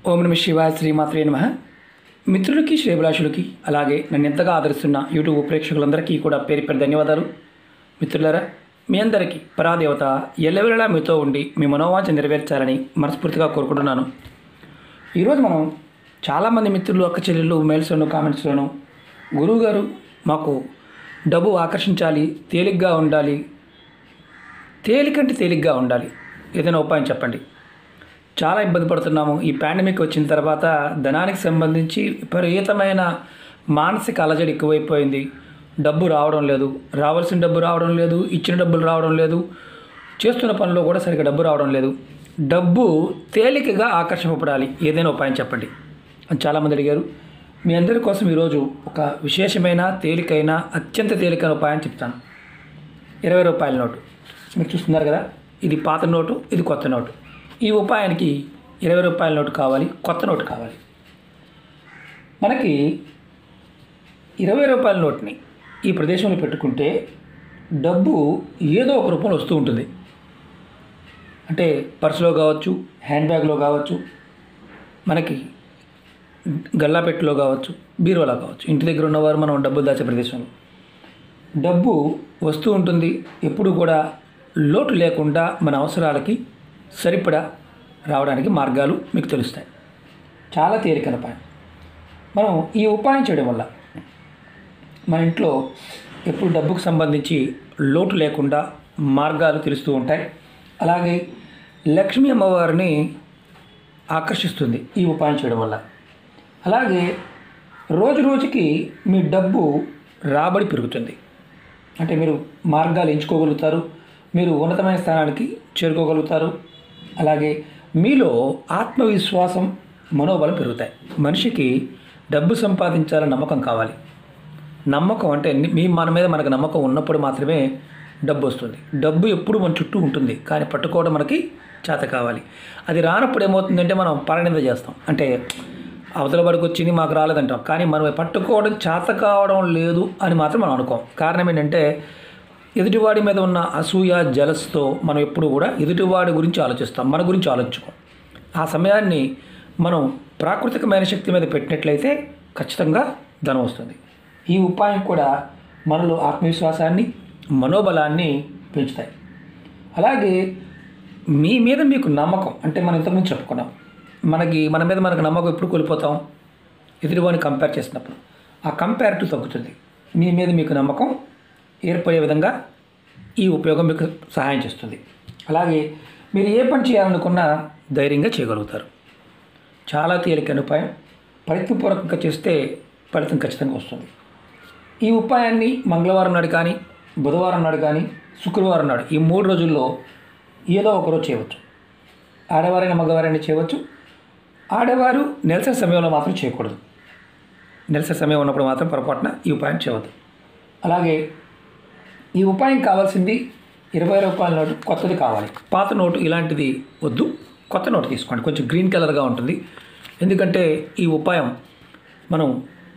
ఓం నమ శివాయ శ్రీమాత్రే నమ మిత్రులకి శ్రేభిలాషులకి అలాగే నన్ను ఎంతగా ఆదరిస్తున్న యూట్యూబ్ ప్రేక్షకులందరికీ కూడా పేరు పేరు ధన్యవాదాలు మిత్రులారా మీ అందరికీ పరాదేవత ఎల్లవేళలా మీతో ఉండి మీ మనోవాంఛ నెరవేర్చాలని మనస్ఫూర్తిగా కోరుకుంటున్నాను ఈరోజు మనం చాలామంది మిత్రులు అక్క చెల్లెళ్ళు మెయిల్స్లోను కామెంట్స్లోను గురువుగారు మాకు డబ్బు ఆకర్షించాలి తేలిగ్గా ఉండాలి తేలికంటే తేలిగ్గా ఉండాలి ఏదైనా ఉపాయం చెప్పండి చాలా ఇబ్బంది పడుతున్నాము ఈ పాండమిక్ వచ్చిన తర్వాత ధనానికి సంబంధించి విపరీతమైన మానసిక అలజడి ఎక్కువైపోయింది డబ్బు రావడం లేదు రావాల్సిన డబ్బు రావడం లేదు ఇచ్చిన డబ్బులు రావడం లేదు చేస్తున్న పనిలో కూడా సరిగ్గా డబ్బు రావడం లేదు డబ్బు తేలికగా ఆకర్షింపబడాలి ఏదైనా ఉపాయం చెప్పండి అని చాలామంది అడిగారు మీ అందరి కోసం ఈరోజు ఒక విశేషమైన తేలికైన అత్యంత తేలికైన ఉపాయం చెప్తాను ఇరవై రూపాయల నోటు మీరు చూస్తున్నారు కదా ఇది పాత నోటు ఇది కొత్త నోటు ఈ ఉపాయానికి ఇరవై రూపాయల నోటు కావాలి కొత్త నోటు కావాలి మనకి ఇరవై రూపాయల నోట్ని ఈ ప్రదేశంలో పెట్టుకుంటే డబ్బు ఏదో ఒక రూపంలో వస్తూ ఉంటుంది అంటే పర్సులో కావచ్చు హ్యాండ్ బ్యాగ్లో కావచ్చు మనకి గల్లాపెట్టులో కావచ్చు బీరువాలో కావచ్చు ఇంటి దగ్గర ఉన్నవారు మనం డబ్బులు దాచే ప్రదేశంలో డబ్బు వస్తూ ఉంటుంది ఎప్పుడు కూడా లోటు లేకుండా మన అవసరాలకి సరిపడా రావడానికి మార్గాలు మీకు తెలుస్తాయి చాలా తేలికైన ఉపాయం మనం ఈ ఉపాయం చేయడం వల్ల మన ఇంట్లో ఎప్పుడు డబ్బుకు సంబంధించి లోటు లేకుండా మార్గాలు తెలుస్తూ ఉంటాయి అలాగే లక్ష్మీ అమ్మవారిని ఆకర్షిస్తుంది ఈ ఉపాయం చేయడం వల్ల అలాగే రోజు రోజుకి మీ డబ్బు రాబడి పెరుగుతుంది అంటే మీరు మార్గాలు ఎంచుకోగలుగుతారు మీరు ఉన్నతమైన స్థానానికి చేరుకోగలుగుతారు అలాగే మీలో ఆత్మవిశ్వాసం మనోబలం పెరుగుతాయి మనిషికి డబ్బు సంపాదించాలని నమ్మకం కావాలి నమ్మకం అంటే మీ మన మీద మనకు నమ్మకం ఉన్నప్పుడు మాత్రమే డబ్బు వస్తుంది డబ్బు ఎప్పుడు మన చుట్టూ ఉంటుంది కానీ పట్టుకోవడం మనకి చేత కావాలి అది రానప్పుడు ఏమవుతుందంటే మనం పరనింద చేస్తాం అంటే అవతల వరకు వచ్చింది మాకు రాలేదంటాం కానీ మనం పట్టుకోవడం చేత కావడం లేదు అని మాత్రం మనం అనుకోం కారణం ఏంటంటే ఎదుటివాడి మీద ఉన్న అసూయ జలస్తో మనం ఎప్పుడు కూడా ఎదుటివాడి గురించి ఆలోచిస్తాం మన గురించి ఆలోచించుకోం ఆ సమయాన్ని మనం ప్రాకృతికమైన శక్తి మీద పెట్టినట్లయితే ఖచ్చితంగా ధనం వస్తుంది ఈ ఉపాయం కూడా మనలో ఆత్మవిశ్వాసాన్ని మనోబలాన్ని పెంచుతాయి అలాగే మీ మీద మీకు నమ్మకం అంటే మనం ఇంతకుముందు చెప్పుకున్నాం మనకి మన మీద మనకు నమ్మకం ఎప్పుడు కోల్పోతాం ఎదుటివాడిని కంపేర్ చేసినప్పుడు ఆ కంపారిటివ్ తగ్గుతుంది మీ మీద మీకు నమ్మకం ఏర్పడే విధంగా ఈ ఉపయోగం మీకు సహాయం చేస్తుంది అలాగే మీరు ఏ పని చేయాలనుకున్నా ధైర్యంగా చేయగలుగుతారు చాలా తేలికైన ఉపాయం ప్రయత్నపూర్వకంగా చేస్తే ఫలితం ఖచ్చితంగా వస్తుంది ఈ ఉపాయాన్ని మంగళవారం నాడు కానీ బుధవారం నాడు కానీ శుక్రవారం నాడు ఈ మూడు రోజుల్లో ఏదో ఒకరోజు చేయవచ్చు ఆడవారైనా మగవారైనా చేయవచ్చు ఆడవారు నెలసరి సమయంలో మాత్రం చేయకూడదు నెలసరి సమయం ఉన్నప్పుడు మాత్రం పొరపాటున ఈ ఉపాయం చేయవద్దు అలాగే ఈ ఉపాయం కావాల్సింది ఇరవై రూపాయల నోటు కొత్తది కావాలి పాత నోటు ఇలాంటిది వద్దు కొత్త నోటు తీసుకోండి కొంచెం గ్రీన్ కలర్గా ఉంటుంది ఎందుకంటే ఈ ఉపాయం మనం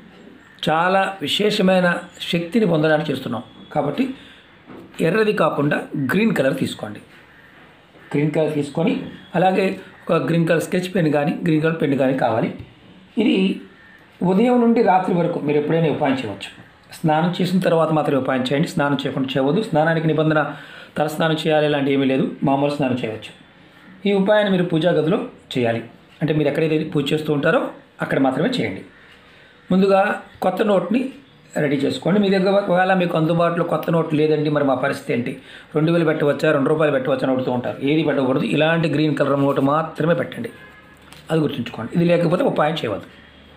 చాలా విశేషమైన శక్తిని పొందడానికి చేస్తున్నాం కాబట్టి ఎర్రది కాకుండా గ్రీన్ కలర్ తీసుకోండి గ్రీన్ కలర్ తీసుకొని అలాగే ఒక గ్రీన్ కలర్ స్కెచ్ పెన్ కానీ గ్రీన్ కలర్ పెన్ కానీ కావాలి ఇది ఉదయం నుండి రాత్రి వరకు మీరు ఎప్పుడైనా ఉపాయం చేయవచ్చు స్నానం చేసిన తర్వాత మాత్రమే ఉపాయం చేయండి స్నానం చేయకుండా చేయవద్దు స్నానానికి నిబంధన తలస్నానం చేయాలి ఇలాంటి ఏమీ లేదు మామూలు స్నానం చేయవచ్చు ఈ ఉపాయాన్ని మీరు పూజా గదిలో చేయాలి అంటే మీరు ఎక్కడైతే పూజ చేస్తూ ఉంటారో అక్కడ మాత్రమే చేయండి ముందుగా కొత్త నోట్ని రెడీ చేసుకోండి మీ దగ్గర ఒకవేళ మీకు అందుబాటులో కొత్త నోట్ లేదండి మరి మా పరిస్థితి ఏంటి రెండు వేలు పెట్టవచ్చా రెండు రూపాయలు పెట్టవచ్చా అని అడుగుతూ ఉంటారు ఏది పెట్టకూడదు ఇలాంటి గ్రీన్ కలర్ నోటు మాత్రమే పెట్టండి అది గుర్తుంచుకోండి ఇది లేకపోతే ఉపాయం చేయవద్దు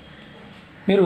మీరు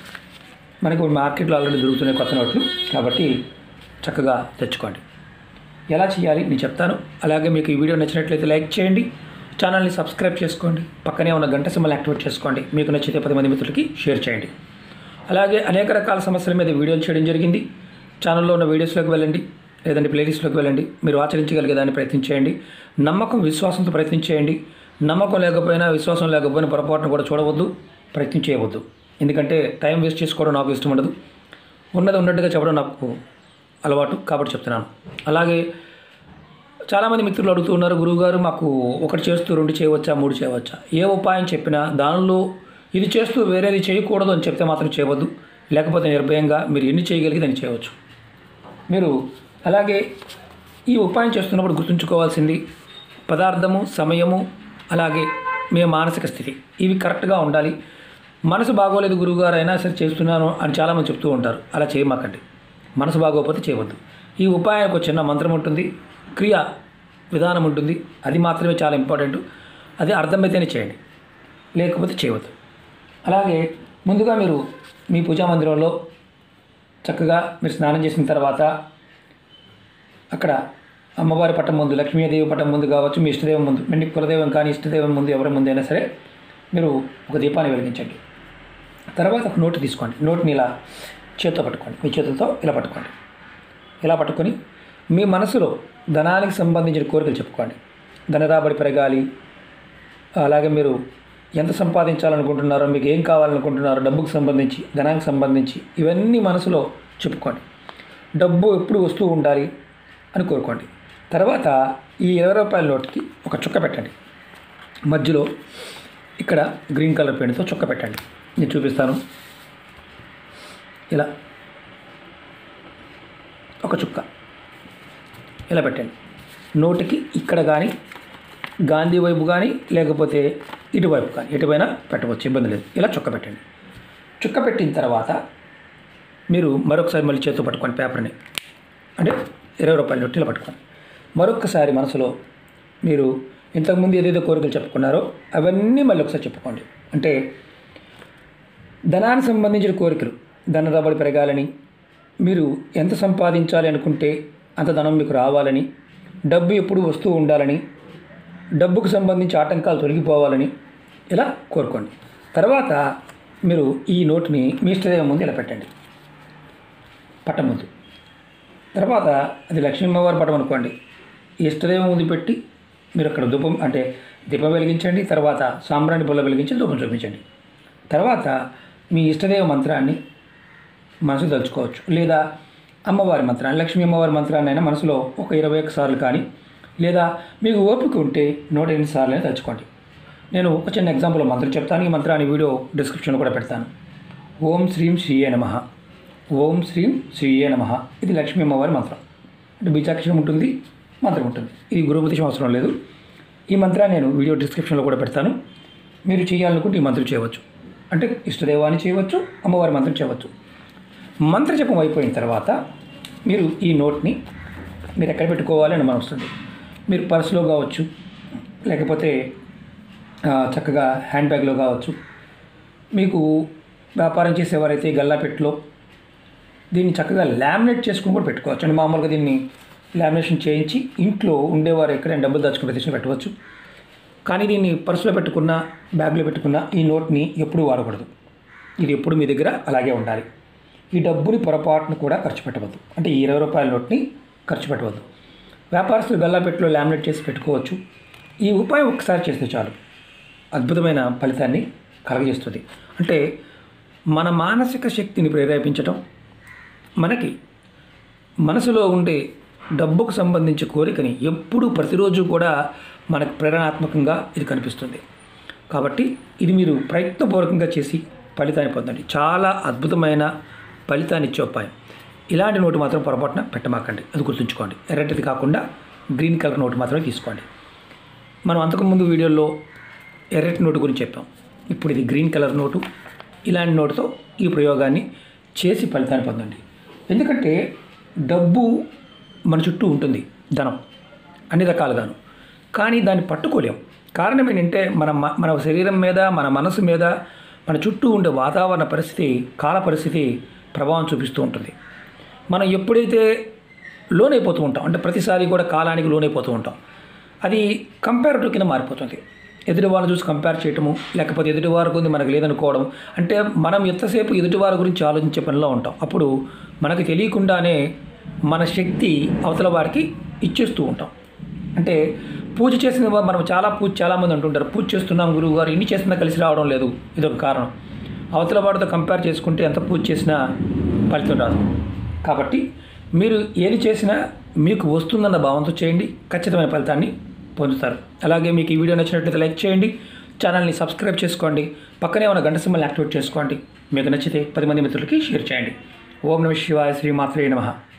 మనకు మార్కెట్లో ఆల్రెడీ దొరుకుతున్నాయి కొత్త నోట్లు కాబట్టి చక్కగా తెచ్చుకోండి ఎలా చేయాలి నేను చెప్తాను అలాగే మీకు ఈ వీడియో నచ్చినట్లయితే లైక్ చేయండి ఛానల్ని సబ్స్క్రైబ్ చేసుకోండి పక్కనే ఉన్న గంట సింబల్ యాక్టివేట్ చేసుకోండి మీకు నచ్చితే పది మంది మిత్రులకి షేర్ చేయండి అలాగే అనేక రకాల సమస్యల మీద వీడియోలు చేయడం జరిగింది ఛానల్లో ఉన్న వీడియోస్లోకి వెళ్ళండి లేదంటే ప్లేలిస్ట్లోకి వెళ్ళండి మీరు ఆచరించగలిగే దాన్ని ప్రయత్నించేయండి నమ్మకం విశ్వాసంతో ప్రయత్నించేయండి నమ్మకం లేకపోయినా విశ్వాసం లేకపోయినా పొరపాటును కూడా చూడవద్దు ప్రయత్నం చేయవద్దు ఎందుకంటే టైం వేస్ట్ చేసుకోవడం నాకు ఇష్టం ఉండదు ఉన్నది ఉన్నట్టుగా చెప్పడం నాకు అలవాటు కాబట్టి చెప్తున్నాను అలాగే చాలామంది మిత్రులు అడుగుతున్నారు గురువుగారు మాకు ఒకటి చేస్తూ రెండు చేయవచ్చా మూడు చేయవచ్చా ఏ ఉపాయం చెప్పినా దానిలో ఇది చేస్తూ వేరేది చేయకూడదు అని చెప్తే మాత్రం చేయవద్దు లేకపోతే నిర్భయంగా మీరు ఎన్ని చేయగలిగి దాన్ని చేయవచ్చు మీరు అలాగే ఈ ఉపాయం చేస్తున్నప్పుడు గుర్తుంచుకోవాల్సింది పదార్థము సమయము అలాగే మీ మానసిక స్థితి ఇవి కరెక్ట్గా ఉండాలి మనసు బాగోలేదు గురువుగారు అయినా సరే చేస్తున్నాను అని చాలామంది చెప్తూ ఉంటారు అలా చేయమాకండి మనసు బాగోకపోతే చేయవద్దు ఈ ఉపాయానికి ఒక చిన్న మంత్రం ఉంటుంది క్రియ విధానం ఉంటుంది అది మాత్రమే చాలా ఇంపార్టెంట్ అది అర్థమైతేనే చేయండి లేకపోతే చేయవద్దు అలాగే ముందుగా మీరు మీ పూజా మందిరంలో చక్కగా మీరు స్నానం చేసిన తర్వాత అక్కడ అమ్మవారి పట్టం ముందు లక్ష్మీదేవి పట్టం ముందు కావచ్చు మీ ఇష్టదైవం ముందు మీ కులదైవం కానీ ఇష్టదైవం ముందు ఎవరి ముందు అయినా సరే మీరు ఒక దీపాన్ని వెలిగించండి తర్వాత ఒక నోటు తీసుకోండి నోటుని ఇలా చేతితో పట్టుకోండి మీ చేతులతో ఇలా పట్టుకోండి ఇలా పట్టుకొని మీ మనసులో ధనానికి సంబంధించిన కోరికలు చెప్పుకోండి ధనరాబడి పెరగాలి అలాగే మీరు ఎంత సంపాదించాలనుకుంటున్నారో మీకు ఏం కావాలనుకుంటున్నారో డబ్బుకు సంబంధించి ధనానికి సంబంధించి ఇవన్నీ మనసులో చెప్పుకోండి డబ్బు ఎప్పుడు వస్తూ ఉండాలి అని కోరుకోండి తర్వాత ఈ ఇరవై రూపాయల నోట్కి ఒక చుక్క పెట్టండి మధ్యలో ఇక్కడ గ్రీన్ కలర్ పెయింట్తో చుక్క పెట్టండి నేను చూపిస్తాను ఇలా ఒక చుక్క ఇలా పెట్టండి నోటికి ఇక్కడ కానీ గాంధీ వైపు కానీ లేకపోతే ఇటువైపు కానీ ఎటువైనా పెట్టవచ్చు ఇబ్బంది లేదు ఇలా చుక్క పెట్టండి చుక్క పెట్టిన తర్వాత మీరు మరొకసారి మళ్ళీ చేతితో పట్టుకోండి పేపర్ని అంటే ఇరవై రూపాయల నోట్ ఇలా పట్టుకోండి మరొకసారి మనసులో మీరు ఇంతకుముందు ఏదేదో కోరికలు చెప్పుకున్నారో అవన్నీ మళ్ళీ ఒకసారి చెప్పుకోండి అంటే ధనానికి సంబంధించిన కోరికలు ధన రాబడి పెరగాలని మీరు ఎంత సంపాదించాలి అనుకుంటే అంత ధనం మీకు రావాలని డబ్బు ఎప్పుడు వస్తూ ఉండాలని డబ్బుకు సంబంధించి ఆటంకాలు తొలగిపోవాలని ఇలా కోరుకోండి తర్వాత మీరు ఈ నోటుని మీ ఇష్టదైవం ముందు ఇలా పెట్టండి పట్టం ముందు తర్వాత అది లక్ష్మీమ్మవారి పటం అనుకోండి ఈ ఇష్టదైవం ముందు పెట్టి మీరు అక్కడ ధూపం అంటే దీపం వెలిగించండి తర్వాత సాంబ్రాణి బుల్ల వెలిగించి ధూపం చూపించండి తర్వాత మీ ఇష్టదైవ మంత్రాన్ని మనసు తలుచుకోవచ్చు లేదా అమ్మవారి మంత్రాన్ని లక్ష్మీ అమ్మవారి మంత్రాన్ని అయినా మనసులో ఒక ఇరవై ఒక్క సార్లు కానీ లేదా మీకు ఓపిక ఉంటే నూట ఎనిమిది సార్లు అయినా తలుచుకోండి నేను ఒక చిన్న ఎగ్జాంపుల్ మంత్రం చెప్తాను ఈ మంత్రాన్ని వీడియో డిస్క్రిప్షన్లో కూడా పెడతాను ఓం శ్రీం శ్రీయే నమ ఓం శ్రీం శ్రీయే నమ ఇది లక్ష్మీ అమ్మవారి మంత్రం అంటే బీజాక్షరం ఉంటుంది మంత్రం ఉంటుంది ఇది గురుపతి అవసరం లేదు ఈ మంత్రాన్ని నేను వీడియో డిస్క్రిప్షన్లో కూడా పెడతాను మీరు చేయాలనుకుంటే ఈ మంత్రం చేయవచ్చు అంటే ఇష్టదేవాన్ని చేయవచ్చు అమ్మవారి మంత్రం చేయవచ్చు మంత్ర జపం అయిపోయిన తర్వాత మీరు ఈ నోట్ని మీరు ఎక్కడ పెట్టుకోవాలి అని మనం వస్తుంది మీరు పర్సులో కావచ్చు లేకపోతే ఆ, చక్కగా హ్యాండ్ బ్యాగ్లో కావచ్చు మీకు వ్యాపారం చేసేవారైతే గల్లాపెట్టులో దీన్ని చక్కగా లామినేట్ చేసుకుని కూడా పెట్టుకోవచ్చు అండి మామూలుగా దీన్ని లామినేషన్ చేయించి ఇంట్లో ఉండేవారు ఎక్కడైనా డబ్బులు దాచుకుని తెచ్చి పెట్టవచ్చు కానీ దీన్ని పర్సులో పెట్టుకున్న బ్యాగ్లో పెట్టుకున్న ఈ నోట్ని ఎప్పుడూ వాడకూడదు ఇది ఎప్పుడు మీ దగ్గర అలాగే ఉండాలి ఈ డబ్బుని పొరపాటును కూడా ఖర్చు పెట్టవద్దు అంటే ఈ ఇరవై రూపాయల నోట్ని ఖర్చు పెట్టవద్దు వ్యాపారస్తులు గల్లాపెట్టులో లామినేట్ చేసి పెట్టుకోవచ్చు ఈ ఉపాయం ఒకసారి చేస్తే చాలు అద్భుతమైన ఫలితాన్ని కలగజేస్తుంది అంటే మన మానసిక శక్తిని ప్రేరేపించటం మనకి మనసులో ఉండే డబ్బుకు సంబంధించి కోరికని ఎప్పుడూ ప్రతిరోజు కూడా మనకు ప్రేరణాత్మకంగా ఇది కనిపిస్తుంది కాబట్టి ఇది మీరు ప్రయత్నపూర్వకంగా చేసి ఫలితాన్ని పొందండి చాలా అద్భుతమైన ఫలితాన్ని ఇచ్చే ఉపాయం ఇలాంటి నోటు మాత్రం పొరపాటున పెట్టమాకండి అది గుర్తుంచుకోండి ఎర్రటిది కాకుండా గ్రీన్ కలర్ నోటు మాత్రమే తీసుకోండి మనం అంతకుముందు వీడియోలో ఎర్రటి నోటు గురించి చెప్పాం ఇప్పుడు ఇది గ్రీన్ కలర్ నోటు ఇలాంటి నోటుతో ఈ ప్రయోగాన్ని చేసి ఫలితాన్ని పొందండి ఎందుకంటే డబ్బు మన చుట్టూ ఉంటుంది ధనం అన్ని రకాలుగాను కానీ దాన్ని పట్టుకోలేం కారణం ఏంటంటే మన మ- మన శరీరం మీద మన మనసు మీద మన చుట్టూ ఉండే వాతావరణ పరిస్థితి కాల పరిస్థితి ప్రభావం చూపిస్తూ ఉంటుంది మనం ఎప్పుడైతే లోనైపోతూ ఉంటాం అంటే ప్రతిసారి కూడా కాలానికి లోనైపోతూ ఉంటాం అది కంపారిటివ్ కింద మారిపోతుంది ఎదుటి వాళ్ళని చూసి కంపేర్ చేయటము లేకపోతే ఎదుటి వారి గురించి మనకు లేదనుకోవడం అంటే మనం ఎంతసేపు ఎదుటి వారి గురించి ఆలోచించే పనిలో ఉంటాం అప్పుడు మనకు తెలియకుండానే మన శక్తి అవతల వారికి ఇచ్చేస్తూ ఉంటాం అంటే పూజ చేసిన వా- మనం చాలా పూజ చాలామంది అంటుంటారు పూజ చేస్తున్నాం గురువు గారు ఇన్ని చేసినా కలిసి రావడం లేదు ఇది ఒక కారణం అవతల వాడితో కంపేర్ చేసుకుంటే ఎంత పూజ చేసినా ఫలితం రాదు కాబట్టి మీరు ఏది చేసినా మీకు వస్తుందన్న భావంతో చేయండి ఖచ్చితమైన ఫలితాన్ని పొందుతారు అలాగే మీకు ఈ వీడియో నచ్చినట్లయితే లైక్ చేయండి ఛానల్ని సబ్స్క్రైబ్ చేసుకోండి పక్కనే ఉన్న గంట సింబల్ యాక్టివేట్ చేసుకోండి మీకు నచ్చితే పది మంది మిత్రులకి షేర్ చేయండి ఓం నమ శివాయ శ్రీమాత్రే నమః